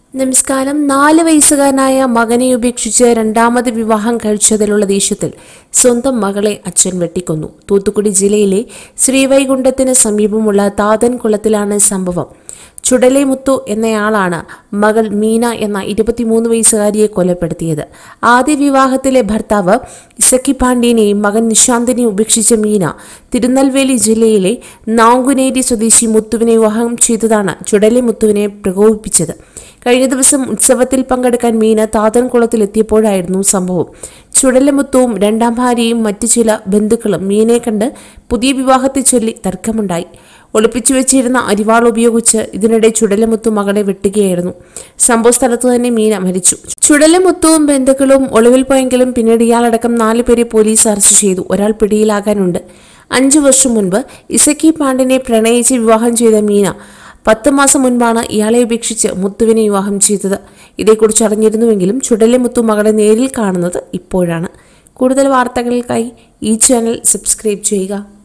നമസ്കാരം നാല് വയസ്സുകാരനായ മകനെ ഉപേക്ഷിച്ച് രണ്ടാമത് വിവാഹം കഴിച്ചതിലുള്ള ദേഷ്യത്തിൽ സ്വന്തം മകളെ അച്ഛൻ വെട്ടിക്കൊന്നു തൂത്തുക്കുടി ജില്ലയിലെ ശ്രീവൈകുണ്ഠത്തിന് സമീപമുള്ള താതൻകുളത്തിലാണ് സംഭവം ചുടലെ മുത്തു എന്നയാളാണ് മകൾ മീന എന്ന ഇരുപത്തിമൂന്ന് വയസ്സുകാരിയെ കൊലപ്പെടുത്തിയത് ആദ്യ വിവാഹത്തിലെ ഭർത്താവ് ഇസക്കി പാണ്ഡ്യനെയും മകൻ നിശാന്തിനെയും ഉപേക്ഷിച്ച മീന തിരുനെൽവേലി ജില്ലയിലെ നാങ്കുനേരി സ്വദേശി മുത്തുവിനെ വിവാഹം ചെയ്തതാണ് ചുടലെ മുത്തുവിനെ പ്രകോപിപ്പിച്ചത് കഴിഞ്ഞ ദിവസം ഉത്സവത്തിൽ പങ്കെടുക്കാൻ മീന താതൻകുളത്തിലെത്തിയപ്പോഴായിരുന്നു സംഭവം ചുടലമുത്തുവും രണ്ടാം ഭാര്യയും മറ്റു ചില ബന്ധുക്കളും മീനയെ കണ്ട് പുതിയ വിവാഹത്തെ ചൊല്ലി തർക്കമുണ്ടായി ഒളിപ്പിച്ചു വെച്ചിരുന്ന അരിവാൾ ഉപയോഗിച്ച് ഇതിനിടെ ചുടലമുത്തു മകളെ വെട്ടുകയായിരുന്നു സംഭവ സ്ഥലത്ത് തന്നെ മീന മരിച്ചു ചുടലമുത്തുവും ബന്ധുക്കളും ഒളിവിൽ പോയെങ്കിലും പിന്നീട് ഇയാളടക്കം നാലു പേരെ പോലീസ് അറസ്റ്റ് ചെയ്തു ഒരാൾ പിടിയിലാകാനുണ്ട് അഞ്ചു വർഷം മുൻപ് ഇസക്കി പാണ്ഡിനെ പ്രണയിച്ച് വിവാഹം ചെയ്ത മീന പത്ത് മാസം മുൻപാണ് ഇയാളെ ഉപേക്ഷിച്ച് മുത്തുവിനെ വിവാഹം ചെയ്തത് ഇതേക്കുറിച്ച് അറിഞ്ഞിരുന്നുവെങ്കിലും ചുടലെ മുത്തു മകളെ നേരിൽ കാണുന്നത് ഇപ്പോഴാണ് കൂടുതൽ വാർത്തകൾക്കായി ഈ ചാനൽ സബ്സ്ക്രൈബ് ചെയ്യുക